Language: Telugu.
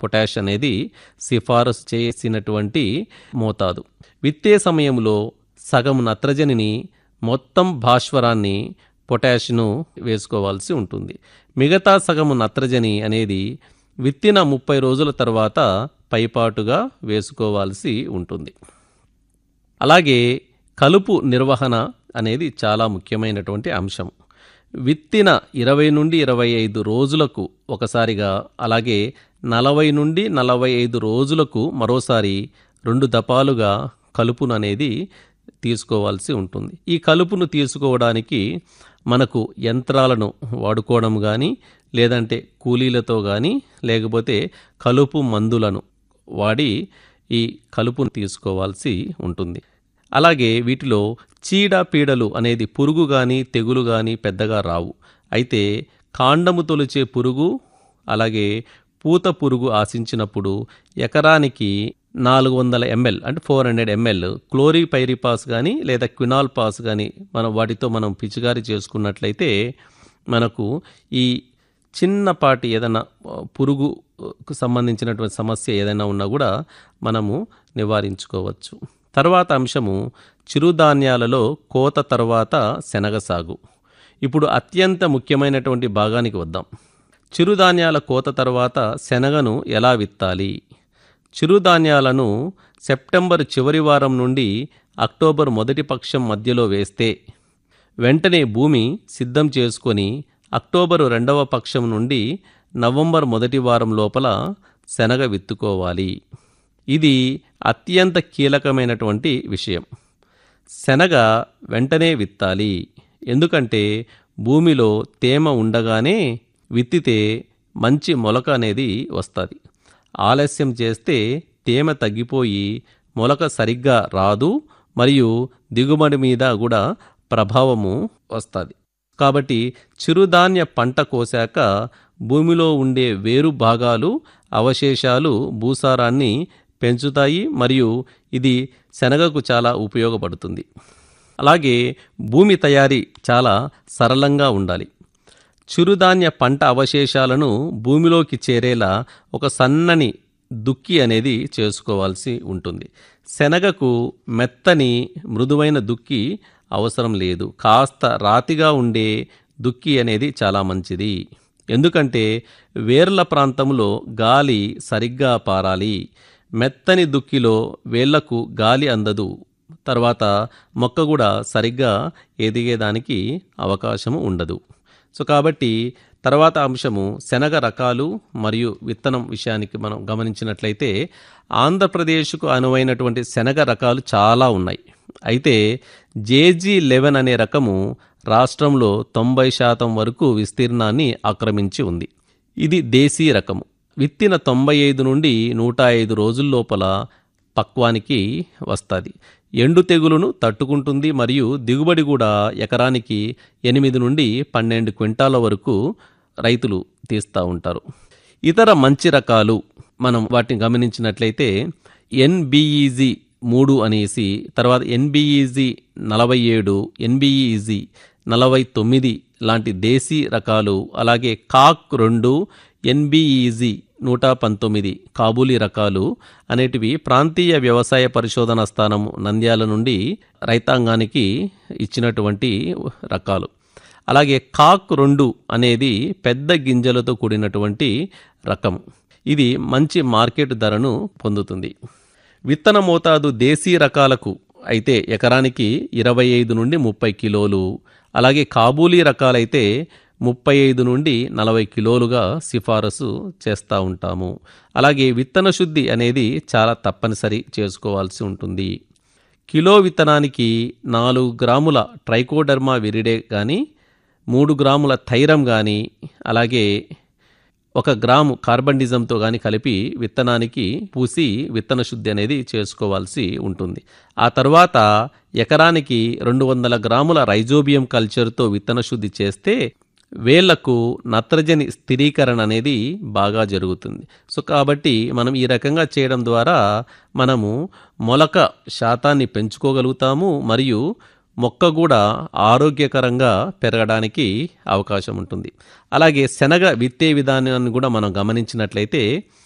పొటాష్ అనేది సిఫారసు చేసినటువంటి మోతాదు విత్తే సమయంలో సగం నత్రజనిని మొత్తం భాస్వరాన్ని పొటాష్ను వేసుకోవాల్సి ఉంటుంది మిగతా సగము నత్రజని అనేది విత్తిన ముప్పై రోజుల తర్వాత పైపాటుగా వేసుకోవాల్సి ఉంటుంది అలాగే కలుపు నిర్వహణ అనేది చాలా ముఖ్యమైనటువంటి అంశం విత్తిన ఇరవై నుండి ఇరవై ఐదు రోజులకు ఒకసారిగా అలాగే నలభై నుండి నలభై ఐదు రోజులకు మరోసారి రెండు దపాలుగా కలుపును అనేది తీసుకోవాల్సి ఉంటుంది ఈ కలుపును తీసుకోవడానికి మనకు యంత్రాలను వాడుకోవడం కానీ లేదంటే కూలీలతో కానీ లేకపోతే కలుపు మందులను వాడి ఈ కలుపును తీసుకోవాల్సి ఉంటుంది అలాగే వీటిలో చీడ పీడలు అనేది పురుగు కానీ తెగులు కానీ పెద్దగా రావు అయితే కాండము తొలిచే పురుగు అలాగే పూత పురుగు ఆశించినప్పుడు ఎకరానికి నాలుగు వందల ఎంఎల్ అంటే ఫోర్ హండ్రెడ్ ఎంఎల్ క్లోరిపైరిపాస్ కానీ లేదా క్వినాల్ పాస్ కానీ మనం వాటితో మనం పిచికారి చేసుకున్నట్లయితే మనకు ఈ చిన్నపాటి ఏదైనా ఆ, పురుగుకు సంబంధించినటువంటి సమస్య ఏదైనా ఉన్నా కూడా మనము నివారించుకోవచ్చు తర్వాత అంశము చిరుధాన్యాలలో కోత తర్వాత శనగ సాగు ఇప్పుడు అత్యంత ముఖ్యమైనటువంటి భాగానికి వద్దాం చిరుధాన్యాల కోత తర్వాత శనగను ఎలా విత్తాలి చిరుధాన్యాలను సెప్టెంబర్ చివరి వారం నుండి అక్టోబర్ మొదటి పక్షం మధ్యలో వేస్తే వెంటనే భూమి సిద్ధం చేసుకొని అక్టోబరు రెండవ పక్షం నుండి నవంబర్ మొదటి వారం లోపల శనగ విత్తుకోవాలి ఇది అత్యంత కీలకమైనటువంటి విషయం శనగ వెంటనే విత్తాలి ఎందుకంటే భూమిలో తేమ ఉండగానే విత్తితే మంచి మొలక అనేది వస్తుంది ఆలస్యం చేస్తే తేమ తగ్గిపోయి మొలక సరిగ్గా రాదు మరియు దిగుబడి మీద కూడా ప్రభావము వస్తుంది కాబట్టి చిరుధాన్య పంట కోసాక భూమిలో ఉండే వేరు భాగాలు అవశేషాలు భూసారాన్ని పెంచుతాయి మరియు ఇది శనగకు చాలా ఉపయోగపడుతుంది అలాగే భూమి తయారీ చాలా సరళంగా ఉండాలి చిరుధాన్య పంట అవశేషాలను భూమిలోకి చేరేలా ఒక సన్నని దుక్కి అనేది చేసుకోవాల్సి ఉంటుంది శనగకు మెత్తని మృదువైన దుక్కి అవసరం లేదు కాస్త రాతిగా ఉండే దుక్కి అనేది చాలా మంచిది ఎందుకంటే వేర్ల ప్రాంతంలో గాలి సరిగ్గా పారాలి మెత్తని దుక్కిలో వేళ్లకు గాలి అందదు తర్వాత మొక్క కూడా సరిగ్గా ఎదిగేదానికి అవకాశము ఉండదు సో కాబట్టి తర్వాత అంశము శనగ రకాలు మరియు విత్తనం విషయానికి మనం గమనించినట్లయితే ఆంధ్రప్రదేశ్కు అనువైనటువంటి శనగ రకాలు చాలా ఉన్నాయి అయితే జేజీ లెవెన్ అనే రకము రాష్ట్రంలో తొంభై శాతం వరకు విస్తీర్ణాన్ని ఆక్రమించి ఉంది ఇది దేశీ రకము విత్తిన తొంభై ఐదు నుండి నూట ఐదు రోజుల లోపల పక్వానికి వస్తుంది ఎండు తెగులును తట్టుకుంటుంది మరియు దిగుబడి కూడా ఎకరానికి ఎనిమిది నుండి పన్నెండు క్వింటాల వరకు రైతులు తీస్తూ ఉంటారు ఇతర మంచి రకాలు మనం వాటిని గమనించినట్లయితే ఎన్బిఈజీ మూడు అనేసి తర్వాత ఎన్బిఈజీ నలభై ఏడు ఎన్బిఈజీ నలభై తొమ్మిది లాంటి దేశీ రకాలు అలాగే కాక్ రెండు ఎన్బిఈజీ నూట పంతొమ్మిది కాబూలీ రకాలు అనేటివి ప్రాంతీయ వ్యవసాయ పరిశోధన స్థానం నంద్యాల నుండి రైతాంగానికి ఇచ్చినటువంటి రకాలు అలాగే కాక్ రెండు అనేది పెద్ద గింజలతో కూడినటువంటి రకం ఇది మంచి మార్కెట్ ధరను పొందుతుంది విత్తన మోతాదు దేశీ రకాలకు అయితే ఎకరానికి ఇరవై ఐదు నుండి ముప్పై కిలోలు అలాగే కాబూలీ రకాలైతే ముప్పై ఐదు నుండి నలభై కిలోలుగా సిఫారసు చేస్తూ ఉంటాము అలాగే విత్తన శుద్ధి అనేది చాలా తప్పనిసరి చేసుకోవాల్సి ఉంటుంది కిలో విత్తనానికి నాలుగు గ్రాముల ట్రైకోడర్మా విరిడే కానీ మూడు గ్రాముల థైరం కానీ అలాగే ఒక గ్రాము కార్బండిజంతో కానీ కలిపి విత్తనానికి పూసి విత్తన శుద్ధి అనేది చేసుకోవాల్సి ఉంటుంది ఆ తర్వాత ఎకరానికి రెండు వందల గ్రాముల రైజోబియం కల్చర్తో విత్తన శుద్ధి చేస్తే వేళ్లకు నత్రజని స్థిరీకరణ అనేది బాగా జరుగుతుంది సో కాబట్టి మనం ఈ రకంగా చేయడం ద్వారా మనము మొలక శాతాన్ని పెంచుకోగలుగుతాము మరియు మొక్క కూడా ఆరోగ్యకరంగా పెరగడానికి అవకాశం ఉంటుంది అలాగే శనగ విత్తే విధానాన్ని కూడా మనం గమనించినట్లయితే